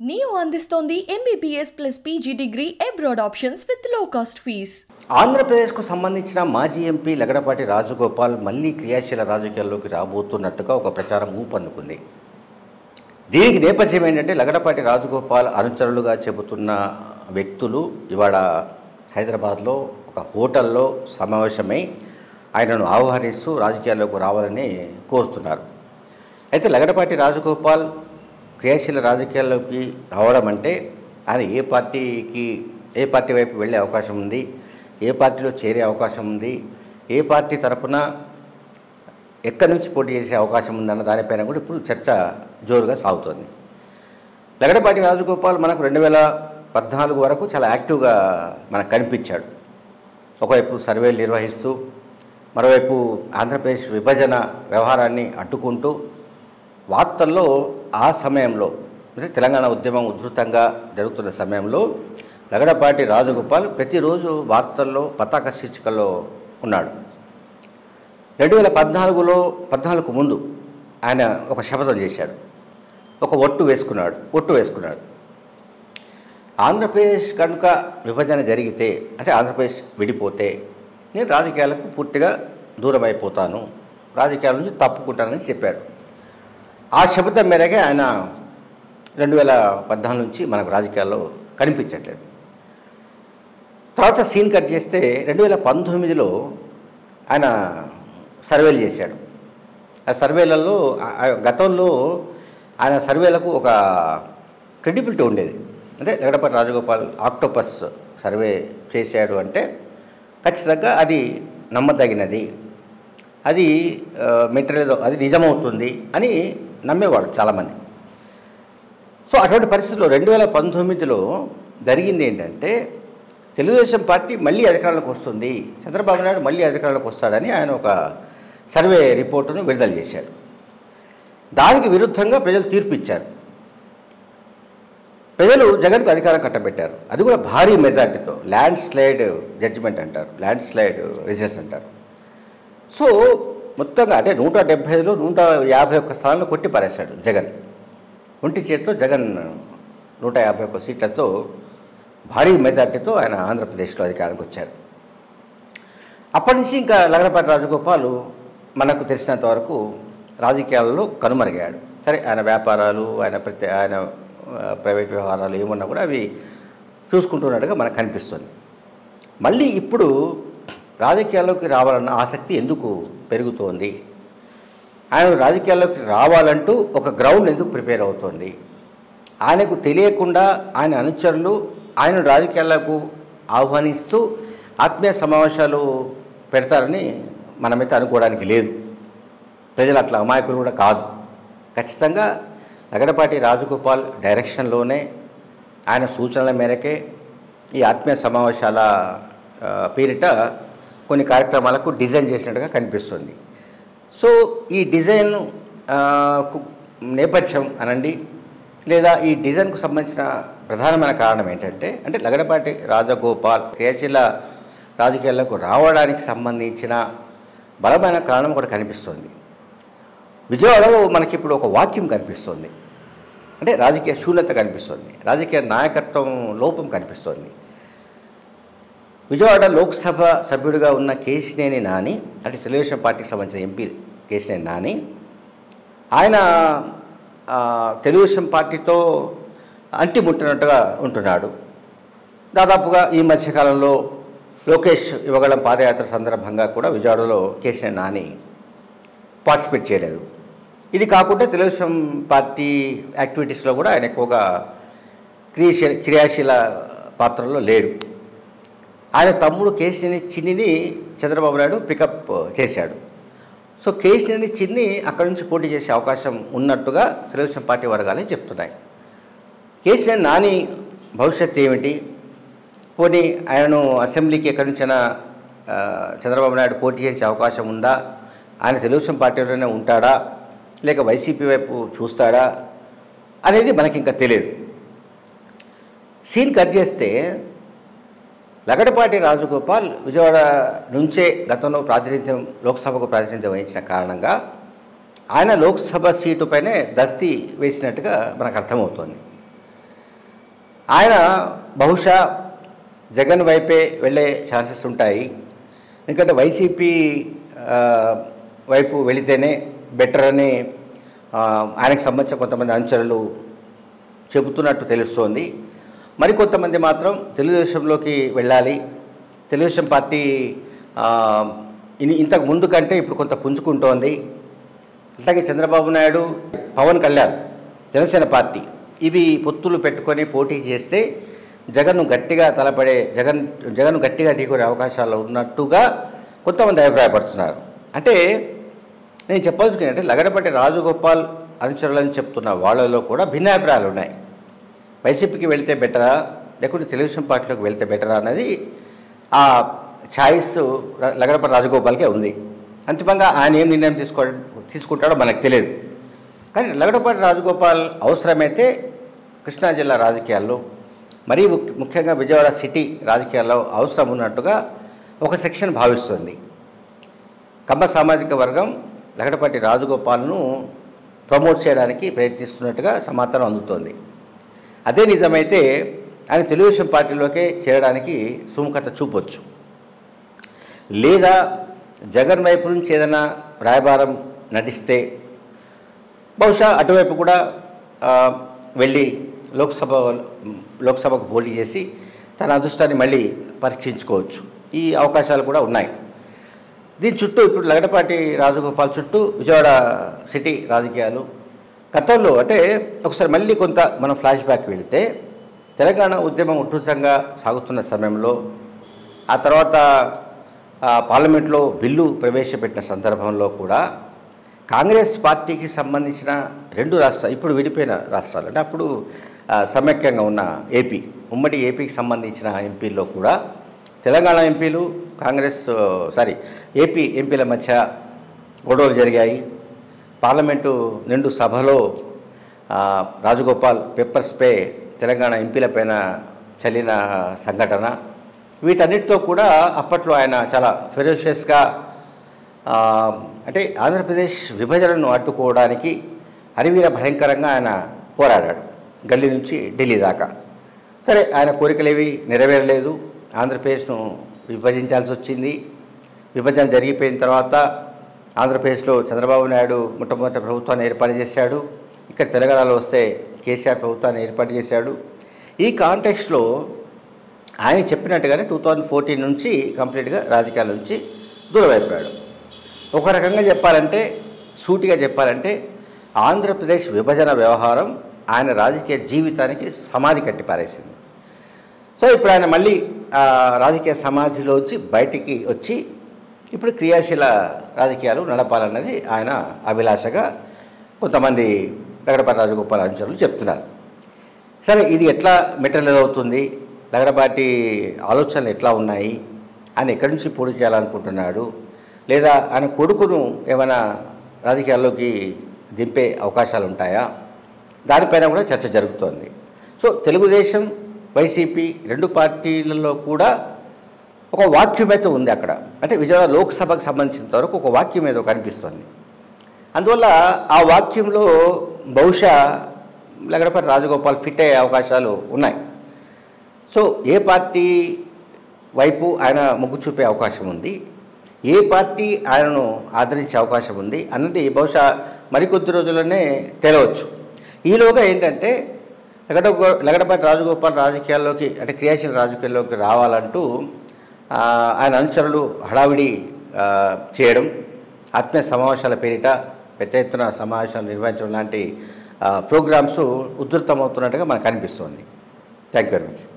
neo అందిస్తోంది MBBS plus PG degree abroad options with low cost fees ఆంధ్రప్రదేశ్కు సంబంధించిన మాజీ ఎంపీ లగడపాటి రాజగోపాల్ మళ్ళీ క్రియాశీల రాజకీయాల్లోకి రాబోతున్నట్టుగా ఒక ప్రచారం ఊపందుకుంది దీనికి నేపథ్యం ఏంటంటే లగడపాటి రాజగోపాల్ అనుచరులుగా చెబుతున్న వ్యక్తులు ఇవాళ హైదరాబాద్లో ఒక హోటల్లో సమావేశమై ఆయనను ఆహ్వానిస్తూ రాజకీయాల్లోకి రావాలని కోరుతున్నారు అయితే లగడపాటి రాజగోపాల్ క్రియాశీల రాజకీయాల్లోకి రావడం అంటే ఆయన ఏ పార్టీకి ఏ పార్టీ వైపు వెళ్ళే అవకాశం ఉంది ఏ పార్టీలో చేరే అవకాశం ఉంది ఏ పార్టీ తరపున ఎక్కడి నుంచి పోటీ చేసే అవకాశం ఉందన్న దానిపైన కూడా ఇప్పుడు చర్చ జోరుగా సాగుతోంది లగడపాటి రాజగోపాల్ మనకు రెండు వేల పద్నాలుగు వరకు చాలా యాక్టివ్గా మనకు కనిపించాడు ఒకవైపు సర్వేలు నిర్వహిస్తూ మరోవైపు ఆంధ్రప్రదేశ్ విభజన వ్యవహారాన్ని అడ్డుకుంటూ వార్తల్లో ఆ సమయంలో అంటే తెలంగాణ ఉద్యమం ఉధృతంగా జరుగుతున్న సమయంలో లగడపాటి రాజగోపాల్ ప్రతిరోజు వార్తల్లో పతాక శీర్షికల్లో ఉన్నాడు రెండు వేల పద్నాలుగులో పద్నాలుగు ముందు ఆయన ఒక శపథం చేశాడు ఒక ఒట్టు వేసుకున్నాడు ఒట్టు వేసుకున్నాడు ఆంధ్రప్రదేశ్ కనుక విభజన జరిగితే అంటే ఆంధ్రప్రదేశ్ విడిపోతే నేను రాజకీయాలకు పూర్తిగా దూరం అయిపోతాను రాజకీయాల నుంచి తప్పుకుంటానని చెప్పాడు ఆ శబ్దం మేరకే ఆయన రెండు వేల పద్నాలుగు నుంచి మనకు రాజకీయాల్లో కనిపించట్లేదు తర్వాత సీన్ కట్ చేస్తే రెండు వేల పంతొమ్మిదిలో ఆయన సర్వేలు చేశాడు ఆ సర్వేలలో ఆ- ఆ గతంలో ఆయన సర్వేలకు ఒక క్రెడిబిలిటీ ఉండేది అంటే లగడపతి రాజగోపాల్ ఆక్టోపస్ సర్వే చేశాడు అంటే ఖచ్చితంగా అది నమ్మదగినది అది మెటీరియల్ అది నిజమవుతుంది అని నమ్మేవాడు చాలామంది సో అటువంటి పరిస్థితుల్లో రెండు వేల పంతొమ్మిదిలో జరిగింది ఏంటంటే తెలుగుదేశం పార్టీ మళ్ళీ అధికారంలోకి వస్తుంది చంద్రబాబు నాయుడు మళ్ళీ అధికారంలోకి వస్తాడని ఆయన ఒక సర్వే రిపోర్టును విడుదల చేశారు దానికి విరుద్ధంగా ప్రజలు తీర్పు ఇచ్చారు ప్రజలు జగన్కు అధికారం కట్టబెట్టారు అది కూడా భారీ మెజార్టీతో ల్యాండ్ స్లైడ్ జడ్జిమెంట్ అంటారు ల్యాండ్ స్లైడ్ రిజల్ట్స్ అంటారు సో మొత్తంగా అంటే నూట డెబ్బై ఐదులో నూట యాభై ఒక్క స్థానాలు కొట్టి పారేశాడు జగన్ ఒంటి చేతితో జగన్ నూట యాభై ఒక్క సీట్లతో భారీ మెజార్టీతో ఆయన ఆంధ్రప్రదేశ్లో అధికారానికి వచ్చారు అప్పటి నుంచి ఇంకా లగడపాటి రాజగోపాల్ మనకు తెలిసినంత వరకు రాజకీయాలలో కనుమరుగాడు సరే ఆయన వ్యాపారాలు ఆయన ప్రతి ఆయన ఆ, ప్రైవేట్ వ్యవహారాలు ఏమున్నా కూడా అవి చూసుకుంటున్నట్టుగా మనకు కనిపిస్తుంది మళ్ళీ ఇప్పుడు రాజకీయాల్లోకి రావాలన్న ఆసక్తి ఎందుకు పెరుగుతోంది ఆయన రాజకీయాల్లోకి రావాలంటూ ఒక గ్రౌండ్ ఎందుకు ప్రిపేర్ అవుతోంది ఆయనకు తెలియకుండా ఆయన అనుచరులు ఆయన రాజకీయాలకు ఆహ్వానిస్తూ ఆత్మీయ సమావేశాలు పెడతారని మనమైతే అనుకోవడానికి లేదు ప్రజలు అట్లా అమాయకులు కూడా కాదు ఖచ్చితంగా లగడపాటి రాజగోపాల్ డైరెక్షన్లోనే ఆయన సూచనల మేరకే ఈ ఆత్మీయ సమావేశాల ఆ, పేరిట కొన్ని కార్యక్రమాలకు డిజైన్ చేసినట్టుగా కనిపిస్తుంది సో ఈ డిజైన్ ఆ, కు నేపథ్యం అనండి లేదా ఈ డిజైన్కు సంబంధించిన ప్రధానమైన కారణం ఏంటంటే అంటే లగడపాటి రాజగోపాల్ క్రియాశీల రాజకీయాలకు రావడానికి సంబంధించిన బలమైన కారణం కూడా కనిపిస్తుంది విజయవాడలో మనకి ఇప్పుడు ఒక వాక్యం కనిపిస్తుంది అంటే రాజకీయ శూన్యత కనిపిస్తుంది రాజకీయ నాయకత్వం లోపం కనిపిస్తుంది విజయవాడ లోక్సభ సభ్యుడిగా ఉన్న కేశినేని నాని అంటే తెలుగుదేశం పార్టీకి సంబంధించిన ఎంపీ కేశినేని నాని ఆయన ఆ, తెలుగుదేశం పార్టీతో అంటిముట్టినట్టుగా ఉంటున్నాడు దాదాపుగా ఈ మధ్యకాలంలో లోకేష్ ఇవ్వగలం పాదయాత్ర సందర్భంగా కూడా విజయవాడలో కేసీఆర్ నాని పార్టిసిపేట్ చేయలేదు ఇది కాకుండా తెలుగుదేశం పార్టీ యాక్టివిటీస్లో కూడా ఆయన ఎక్కువగా క్రియాశీల క్రియాశీల పాత్రలో లేడు ఆయన తమ్ముడు కేసీని చిన్నిని చంద్రబాబు నాయుడు పికప్ చేశాడు సో కేసీని చిన్ని అక్కడి నుంచి పోటీ చేసే అవకాశం ఉన్నట్టుగా తెలుగుదేశం పార్టీ వర్గాలే చెప్తున్నాయి కేసీఆర్ నాని భవిష్యత్తు ఏమిటి పోనీ ఆయనను అసెంబ్లీకి ఎక్కడి నుంచైనా ఆ, చంద్రబాబు నాయుడు పోటీ చేసే అవకాశం ఉందా ఆయన తెలుగుదేశం పార్టీలోనే ఉంటాడా లేక వైసీపీ వైపు చూస్తాడా అనేది మనకి ఇంకా తెలియదు సీన్ కట్ చేస్తే లగడపాటి రాజగోపాల్ విజయవాడ నుంచే గతంలో ప్రాతినిధ్యం లోక్సభకు ప్రాతినిధ్యం వహించిన కారణంగా ఆయన లోక్సభ సీటు పైనే దస్తీ వేసినట్టుగా మనకు అర్థమవుతోంది ఆయన బహుశా జగన్ వైపే వెళ్ళే ఛాన్సెస్ ఉంటాయి ఎందుకంటే వైసీపీ ఆ, వైపు వెళితేనే బెటర్ అని ఆ, ఆయనకు సంబంధించిన కొంతమంది అనుచరులు చెబుతున్నట్టు తెలుస్తోంది మరికొంతమంది మాత్రం తెలుగుదేశంలోకి వెళ్ళాలి తెలుగుదేశం పార్టీ ఆ, ఇని- ఇంతకు ముందు కంటే ఇప్పుడు కొంత పుంజుకుంటోంది అలాగే చంద్రబాబు నాయుడు పవన్ కళ్యాణ్ జనసేన పార్టీ ఇవి పొత్తులు పెట్టుకొని పోటీ చేస్తే జగన్ను గట్టిగా తలపడే జగన్ జగన్ గట్టిగా ఢీకొనే అవకాశాలు ఉన్నట్టుగా కొంతమంది అభిప్రాయపడుతున్నారు అంటే నేను చెప్పాల్సుకుని అంటే లగడపట్టి రాజగోపాల్ అనుచరులని చెప్తున్న వాళ్ళలో కూడా భిన్నాభిప్రాయాలు ఉన్నాయి వైసీపీకి వెళ్తే బెటరా లేకుంటే తెలుగుదేశం పార్టీలోకి వెళ్తే బెటరా అన్నది ఆ ఛాయిస్ లగడపట్టి రాజగోపాల్కే ఉంది అంతిమంగా ఆయన ఏం నిర్ణయం తీసుకో తీసుకుంటాడో మనకు తెలియదు కానీ లగడపాటి రాజగోపాల్ అవసరమైతే కృష్ణా జిల్లా రాజకీయాల్లో మరీ ముఖ్య- ముఖ్యంగా విజయవాడ సిటీ రాజకీయాల్లో అవసరం ఉన్నట్టుగా ఒక సెక్షన్ భావిస్తుంది కమ్మ సామాజిక వర్గం లగడపాటి రాజగోపాల్ను ప్రమోట్ చేయడానికి ప్రయత్నిస్తున్నట్టుగా సమాచారం అందుతోంది అదే నిజమైతే ఆయన తెలుగుదేశం పార్టీలోకే చేరడానికి సుముఖత చూపొచ్చు లేదా జగన్ వైపు నుంచి ఏదైనా రాయబారం నటిస్తే బహుశా అటువైపు కూడా ఆ, వెళ్ళి లోక్సభ లోక్సభకు పోటీ చేసి తన అదృష్టాన్ని మళ్ళీ పరీక్షించుకోవచ్చు ఈ అవకాశాలు కూడా ఉన్నాయి దీని చుట్టూ ఇప్పుడు లగడపాటి రాజగోపాల్ చుట్టూ విజయవాడ సిటీ రాజకీయాలు గతంలో అంటే ఒకసారి మళ్ళీ కొంత మనం ఫ్లాష్ బ్యాక్ వెళితే తెలంగాణ ఉద్యమం ఉధృతంగా సాగుతున్న సమయంలో ఆ తర్వాత ఆ, పార్లమెంట్లో బిల్లు ప్రవేశపెట్టిన సందర్భంలో కూడా కాంగ్రెస్ పార్టీకి సంబంధించిన రెండు రాష్ట్రాలు ఇప్పుడు విడిపోయిన రాష్ట్రాలు అంటే అప్పుడు ఆ, సమైక్యంగా ఉన్న ఏపీ ఉమ్మడి ఏపీకి సంబంధించిన ఎంపీల్లో కూడా తెలంగాణ ఎంపీలు కాంగ్రెస్ ఆ, సారీ ఏపీ ఎంపీల మధ్య గొడవలు జరిగాయి పార్లమెంటు నిండు సభలో ఆ, రాజగోపాల్ పెప్పర్ స్ప్రే తెలంగాణ ఎంపీలపైన చల్లిన సంఘటన వీటన్నిటితో కూడా అప్పట్లో ఆయన చాలా ఫెరోషియస్గా ఆ, అంటే ఆంధ్రప్రదేశ్ విభజనను అడ్డుకోవడానికి అరివీర భయంకరంగా ఆయన పోరాడాడు గల్లీ నుంచి ఢిల్లీ దాకా సరే ఆయన కోరికలేవి నెరవేరలేదు ఆంధ్రప్రదేశ్ను విభజించాల్సి వచ్చింది విభజన జరిగిపోయిన తర్వాత ఆంధ్రప్రదేశ్లో చంద్రబాబు నాయుడు మొట్టమొదటి ప్రభుత్వాన్ని ఏర్పాటు చేశాడు ఇక్కడ తెలంగాణలో వస్తే కేసీఆర్ ప్రభుత్వాన్ని ఏర్పాటు చేశాడు ఈ కాంటెక్స్లో ఆయన చెప్పినట్టుగానే టూ థౌజండ్ ఫోర్టీన్ నుంచి కంప్లీట్గా రాజకీయాల నుంచి దూరం అయిపోయాడు ఒక రకంగా చెప్పాలంటే సూటిగా చెప్పాలంటే ఆంధ్రప్రదేశ్ విభజన వ్యవహారం ఆయన రాజకీయ జీవితానికి సమాధి కట్టి పారేసింది సో ఇప్పుడు ఆయన మళ్ళీ ఆ రాజకీయ సమాధిలో వచ్చి బయటికి వచ్చి ఇప్పుడు క్రియాశీల రాజకీయాలు నడపాలన్నది ఆయన అభిలాషగా కొంతమంది లగడపాటి రాజగోపాల్ అనుచరులు చెప్తున్నారు సరే ఇది ఎట్లా మెటీరియల్ అవుతుంది లగడపాటి ఆలోచనలు ఎట్లా ఉన్నాయి ఆయన ఎక్కడి నుంచి పోటీ చేయాలనుకుంటున్నాడు లేదా ఆయన కొడుకును ఏమైనా రాజకీయాల్లోకి దింపే అవకాశాలు ఉంటాయా దానిపైన కూడా చర్చ జరుగుతోంది సో తెలుగుదేశం వైసీపీ రెండు పార్టీలలో కూడా ఒక వాక్యం అయితే ఉంది అక్కడ అంటే విజయవాడ లోక్సభకు సంబంధించినంత వరకు ఒక వాక్యం ఏదో కనిపిస్తుంది అందువల్ల ఆ వాక్యంలో బహుశా లగడపతి రాజగోపాల్ ఫిట్ అయ్యే అవకాశాలు ఉన్నాయి సో ఏ పార్టీ వైపు ఆయన మొగ్గు చూపే అవకాశం ఉంది ఏ పార్టీ ఆయనను ఆదరించే అవకాశం ఉంది అన్నది బహుశా మరికొద్ది రోజుల్లోనే తేలవచ్చు ఈలోగా ఏంటంటే లగడ లగడపాటి రాజగోపాల్ రాజకీయాల్లోకి అంటే క్రియాశీల రాజకీయాల్లోకి రావాలంటూ ఆ, ఆయన అనుచరులు హడావిడి ఆ, చేయడం ఆత్మీయ సమావేశాల పేరిట పెద్ద ఎత్తున సమావేశాలు నిర్వహించడం లాంటి ప్రోగ్రామ్స్ ఉధృతమవుతున్నట్టుగా మనకు అనిపిస్తుంది థ్యాంక్ యూ వెరీ మచ్